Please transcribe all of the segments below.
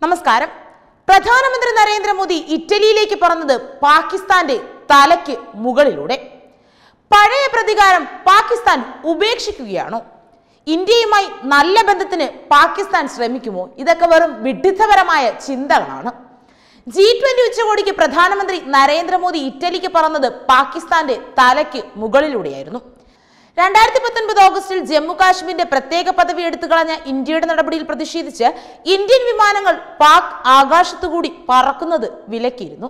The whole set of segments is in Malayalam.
നമസ്കാരം പ്രധാനമന്ത്രി നരേന്ദ്രമോദി ഇറ്റലിയിലേക്ക് പറഞ്ഞത് പാകിസ്ഥാന്റെ തലയ്ക്ക് മുകളിലൂടെ പഴയ പ്രതികാരം പാകിസ്ഥാൻ ഉപേക്ഷിക്കുകയാണോ ഇന്ത്യയുമായി നല്ല ബന്ധത്തിന് പാകിസ്ഥാൻ ശ്രമിക്കുമോ ഇതൊക്കെ വെറും വിഡിത്തപരമായ ചിന്തകളാണ് ജി ട്വന്റി ഉച്ചകോടിക്ക് പ്രധാനമന്ത്രി നരേന്ദ്രമോദി ഇറ്റലിക്ക് പറഞ്ഞത് പാകിസ്ഥാന്റെ തലയ്ക്ക് മുകളിലൂടെയായിരുന്നു രണ്ടായിരത്തി പത്തൊൻപത് ഓഗസ്റ്റിൽ ജമ്മു കാശ്മീരിന്റെ പ്രത്യേക പദവി എടുത്തു കളഞ്ഞ ഇന്ത്യയുടെ നടപടിയിൽ പ്രതിഷേധിച്ച് ഇന്ത്യൻ വിമാനങ്ങൾ പാക് ആകാശത്തുകൂടി പറക്കുന്നത് വിലക്കിയിരുന്നു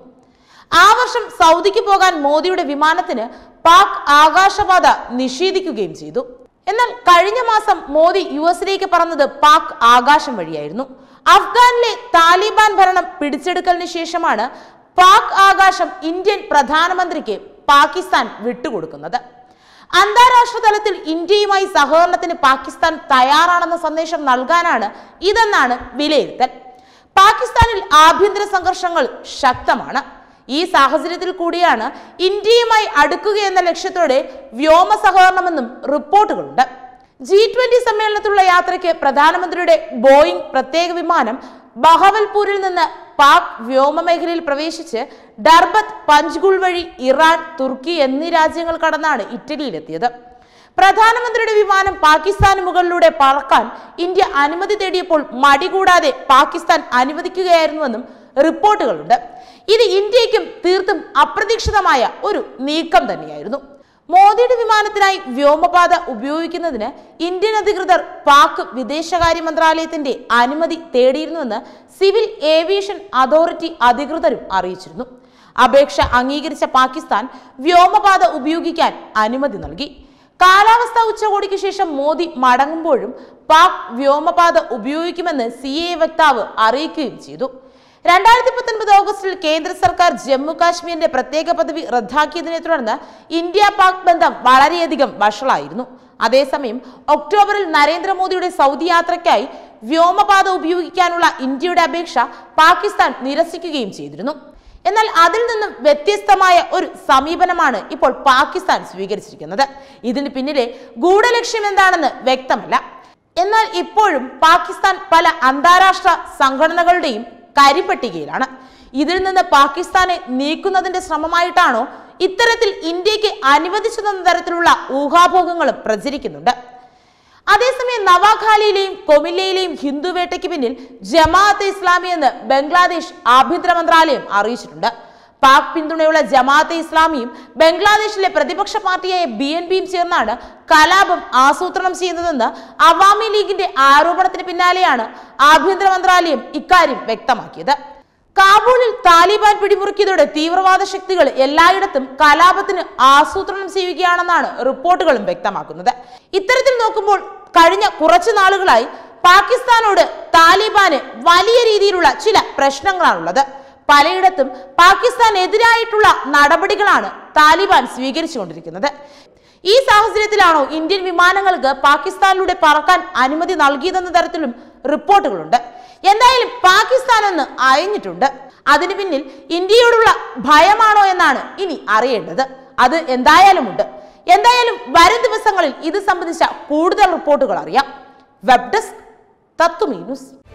ആ വർഷം സൗദിക്ക് പോകാൻ മോദിയുടെ വിമാനത്തിന് പാക് ആകാശപാത നിഷേധിക്കുകയും ചെയ്തു എന്നാൽ കഴിഞ്ഞ മാസം മോദി യു എസിലേക്ക് പറന്നത് പാക് ആകാശം വഴിയായിരുന്നു അഫ്ഗാനിലെ താലിബാൻ ഭരണം പിടിച്ചെടുക്കലിന് ശേഷമാണ് പാക് ആകാശം ഇന്ത്യൻ പ്രധാനമന്ത്രിക്ക് പാകിസ്ഥാൻ വിട്ടുകൊടുക്കുന്നത് അന്താരാഷ്ട്ര തലത്തിൽ ഇന്ത്യയുമായി സഹകരണത്തിന് പാകിസ്ഥാൻ തയ്യാറാണെന്ന സന്ദേശം നൽകാനാണ് ഇതെന്നാണ് വിലയിരുത്തൽ പാകിസ്ഥാനിൽ ആഭ്യന്തര സംഘർഷങ്ങൾ ശക്തമാണ് ഈ സാഹചര്യത്തിൽ കൂടിയാണ് ഇന്ത്യയുമായി അടുക്കുക എന്ന ലക്ഷ്യത്തോടെ വ്യോമ സഹകരണമെന്നും റിപ്പോർട്ടുകളുണ്ട് ജി ട്വന്റി സമ്മേളനത്തിലുള്ള യാത്രയ്ക്ക് പ്രധാനമന്ത്രിയുടെ ബോയിങ് പ്രത്യേക വിമാനം ബഹവൽപൂരിൽ നിന്ന് പാക് വ്യോമമേഖലയിൽ പ്രവേശിച്ച് ഡർബത്ത് പഞ്ച്ഗുൾ വഴി ഇറാൻ തുർക്കി എന്നീ രാജ്യങ്ങൾ കടന്നാണ് ഇറ്റലിയിലെത്തിയത് പ്രധാനമന്ത്രിയുടെ വിമാനം പാകിസ്ഥാന് മുകളിലൂടെ പറക്കാൻ ഇന്ത്യ അനുമതി തേടിയപ്പോൾ മടികൂടാതെ പാകിസ്ഥാൻ അനുവദിക്കുകയായിരുന്നുവെന്നും റിപ്പോർട്ടുകളുണ്ട് ഇത് ഇന്ത്യക്കും തീർത്തും അപ്രതീക്ഷിതമായ ഒരു നീക്കം തന്നെയായിരുന്നു മോദിയുടെ വിമാനത്തിനായി വ്യോമപാത ഉപയോഗിക്കുന്നതിന് ഇന്ത്യൻ അധികൃതർ പാക് വിദേശകാര്യ മന്ത്രാലയത്തിന്റെ അനുമതി തേടിയിരുന്നുവെന്ന് സിവിൽ ഏവിയേഷൻ അതോറിറ്റി അധികൃതരും അറിയിച്ചിരുന്നു അപേക്ഷ അംഗീകരിച്ച പാകിസ്ഥാൻ വ്യോമപാത ഉപയോഗിക്കാൻ അനുമതി നൽകി കാലാവസ്ഥാ ഉച്ചകോടിക്ക് ശേഷം മോദി മടങ്ങുമ്പോഴും പാക് വ്യോമപാത ഉപയോഗിക്കുമെന്ന് സി എ വക്താവ് അറിയിക്കുകയും ചെയ്തു രണ്ടായിരത്തി പത്തൊൻപത് ഓഗസ്റ്റിൽ കേന്ദ്ര സർക്കാർ ജമ്മു കാശ്മീരിന്റെ പ്രത്യേക പദവി റദ്ദാക്കിയതിനെ തുടർന്ന് ഇന്ത്യ പാക് ബന്ധം വളരെയധികം വഷളായിരുന്നു അതേസമയം ഒക്ടോബറിൽ നരേന്ദ്രമോദിയുടെ സൗദി യാത്രയ്ക്കായി വ്യോമപാത ഉപയോഗിക്കാനുള്ള ഇന്ത്യയുടെ അപേക്ഷ പാകിസ്ഥാൻ നിരസിക്കുകയും ചെയ്തിരുന്നു എന്നാൽ അതിൽ നിന്നും വ്യത്യസ്തമായ ഒരു സമീപനമാണ് ഇപ്പോൾ പാകിസ്ഥാൻ സ്വീകരിച്ചിരിക്കുന്നത് ഇതിന് പിന്നിലെ ഗൂഢലക്ഷ്യം എന്താണെന്ന് വ്യക്തമല്ല എന്നാൽ ഇപ്പോഴും പാകിസ്ഥാൻ പല അന്താരാഷ്ട്ര സംഘടനകളുടെയും കരിപ്പട്ടികയിലാണ് ഇതിൽ നിന്ന് പാകിസ്ഥാനെ നീക്കുന്നതിന്റെ ശ്രമമായിട്ടാണോ ഇത്തരത്തിൽ ഇന്ത്യക്ക് അനുവദിച്ചു തന്ന തരത്തിലുള്ള ഊഹാഭോഗങ്ങളും പ്രചരിക്കുന്നുണ്ട് അതേസമയം നവാഖാലിയിലെയും കൊമില്ലയിലെയും ഹിന്ദു വേട്ടയ്ക്ക് പിന്നിൽ ജമാഅത്തെ ഇസ്ലാമി എന്ന് ബംഗ്ലാദേശ് ആഭ്യന്തര മന്ത്രാലയം അറിയിച്ചിട്ടുണ്ട് പാക് പിന്തുണയുള്ള ജമാഅത്തെ ഇസ്ലാമിയും ബംഗ്ലാദേശിലെ പ്രതിപക്ഷ പാർട്ടിയായ ബി എൻ പിയും ചേർന്നാണ് കലാപം ആസൂത്രണം ചെയ്യുന്നതെന്ന് അവാമി ലീഗിന്റെ ആരോപണത്തിന് പിന്നാലെയാണ് ആഭ്യന്തര മന്ത്രാലയം ഇക്കാര്യം വ്യക്തമാക്കിയത് കാബൂളിൽ താലിബാൻ പിടിമുറുക്കിയതോടെ തീവ്രവാദ ശക്തികൾ എല്ലായിടത്തും കലാപത്തിന് ആസൂത്രണം ചെയ്യുകയാണെന്നാണ് റിപ്പോർട്ടുകളും വ്യക്തമാക്കുന്നത് ഇത്തരത്തിൽ നോക്കുമ്പോൾ കഴിഞ്ഞ കുറച്ചു നാളുകളായി പാകിസ്ഥാനോട് താലിബാന് വലിയ രീതിയിലുള്ള ചില പ്രശ്നങ്ങളാണുള്ളത് പലയിടത്തും പാകിസ്ഥാനെതിരായിട്ടുള്ള നടപടികളാണ് താലിബാൻ സ്വീകരിച്ചുകൊണ്ടിരിക്കുന്നത് ഈ സാഹചര്യത്തിലാണോ ഇന്ത്യൻ വിമാനങ്ങൾക്ക് പാകിസ്ഥാനിലൂടെ പറക്കാൻ അനുമതി നൽകിയതെന്ന തരത്തിലും റിപ്പോർട്ടുകളുണ്ട് എന്തായാലും പാകിസ്ഥാൻ ഒന്ന് അയഞ്ഞിട്ടുണ്ട് അതിനു പിന്നിൽ ഇന്ത്യയോടുള്ള ഭയമാണോ എന്നാണ് ഇനി അറിയേണ്ടത് അത് എന്തായാലും ഉണ്ട് എന്തായാലും വരും ദിവസങ്ങളിൽ ഇത് സംബന്ധിച്ച കൂടുതൽ റിപ്പോർട്ടുകൾ അറിയാം വെബ് ഡെസ്ക് തത്വമീ ന്യൂസ്